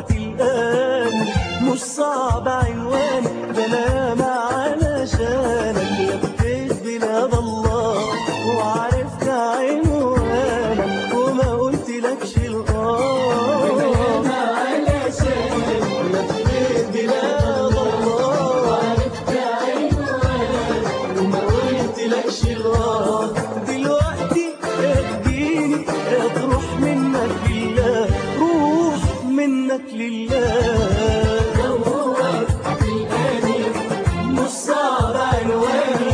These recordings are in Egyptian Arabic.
وابعت الآن مش صعب عنوان ده انا ما علشانك لفيت بلاد الله وعرفت عنوانك وما قلتلكش الآن علشانك لفيت بلاد الله وعرفت عنوانك وما قلتلكش الآن دلوقتي اديني يا تروح منك لله روح منك لله مش صعب عنواني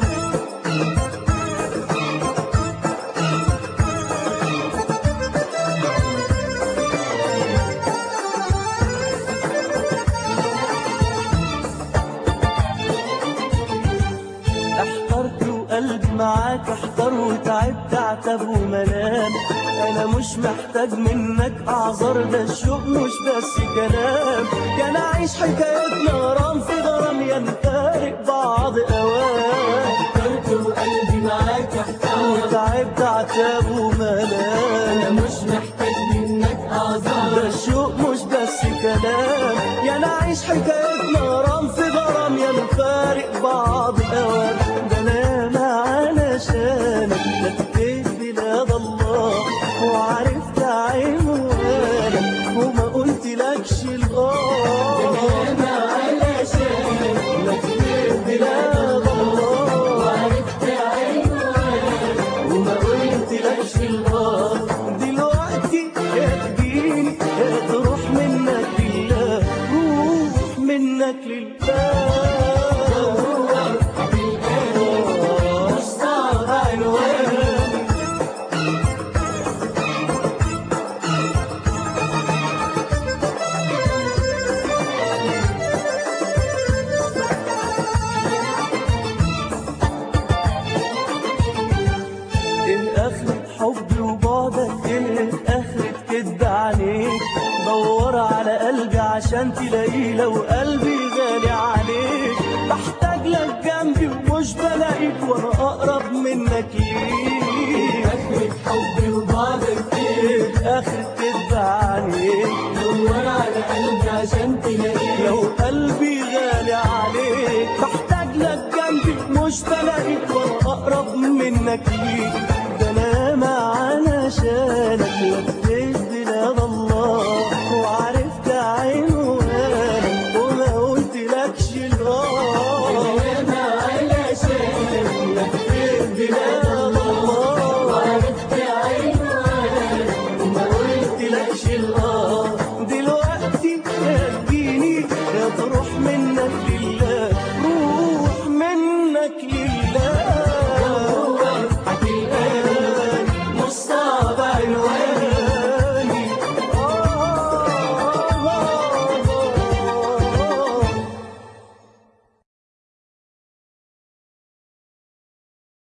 احترت وقلبي معاك احتر وتعبت عتب ومنام انا مش محتاج منك اعذار ده الشوق مش بس كلام كان اعيش حكايتنا غرام في غرام ينفارق بعض اوان احترت وقلبي معاك احتر وتعبت عتب ومنام انا مش محتاج منك اعذار ده الشوق مش بس كلام يا نعيش حكايتنا غرام في غرام يا نفارق بعض اوان ده انا ما علشانك لفيت بلاد الله وعرفت عنوانك وما قلتلكش الغار انا علشانك لفيت بلاد الله وعرفت عنوانك وما قلتلكش الغار دلوقتي اديني تروح منك لله روح منك لله مش صعب عنواني ايه اخرة حبي وبعدك ايه اخرة كدب عليك دور على قلبي عشان تلاقيه لو قلبي غالي عليك بحتاج لك جنبي ومش بلاقيك وانا اقرب منك ليك اخرة حبي وبعدك ايه اخرة كدب عليك دور على قلبي عشان تلاقيه لو قلبي غالي عليك بحتاج لك جنبي مش بلاقيك وانا اقرب منك ليك ده انا ما علشانك لفيت بلاد الله وعرفت عنوانك وما قلتلكش الغار انا علشانك لفيت بلاد الله وعرفت عنوانك وما قلتلكش الغار